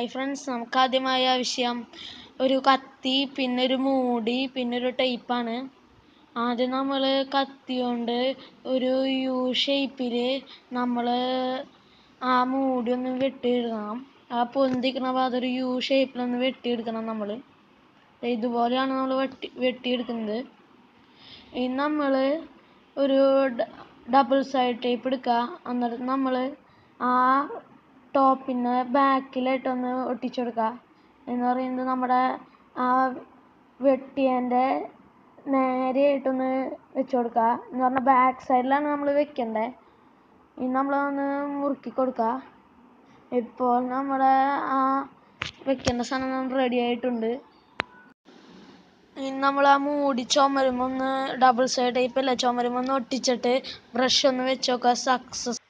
hi friends നമുക്ക് ആദ്യമായി ആവശ്യം ഒരു കത്തി പിന്നെ ഒരു മൂടി പിന്നെ ഒരു ടേപ്പാണ് ആദ്യം നമ്മൾ കത്തി കൊണ്ട് ഒരു യു ഷേപ്പിൽ നമ്മൾ ആ മൂടി ഒന്ന് വെട്ടിയെടുക്കണം ആ പൊന്തിക്കണ ഭാഗം ഒരു യു ഷേപ്പിലൊന്ന് വെട്ടിയെടുക്കണം നമ്മൾ ഇതുപോലെയാണ് നമ്മൾ വെട്ടി വെട്ടിയെടുക്കുന്നത് ഇനി നമ്മൾ ഒരു ഡബിൾ സൈഡ് ടേപ്പ് എടുക്കുക എന്നിട്ട് നമ്മൾ ആ ടോപ്പിന് ബാക്കിലായിട്ടൊന്ന് ഒട്ടിച്ചു കൊടുക്കുക എന്ന് പറയുന്നത് നമ്മുടെ ആ വെട്ടിയതിൻ്റെ നേരെയായിട്ടൊന്ന് വെച്ച് കൊടുക്കുക എന്ന് പറഞ്ഞാൽ ബാക്ക് സൈഡിലാണ് നമ്മൾ വെക്കേണ്ടത് ഇനി നമ്മളൊന്ന് മുറുക്കി കൊടുക്കുക ഇപ്പോൾ നമ്മുടെ ആ വെക്കേണ്ട സാധനം റെഡി ആയിട്ടുണ്ട് ഇനി നമ്മൾ ആ മൂടി ചുമരുമ്പോൾ ഒന്ന് ഡബിൾ സൈഡ് ടൈപ്പ് അല്ല ചുമരുമ്പോൾ ഒന്ന് ഒട്ടിച്ചിട്ട് ബ്രഷ് ഒന്ന് വെച്ച് നോക്കുക സക്സസ്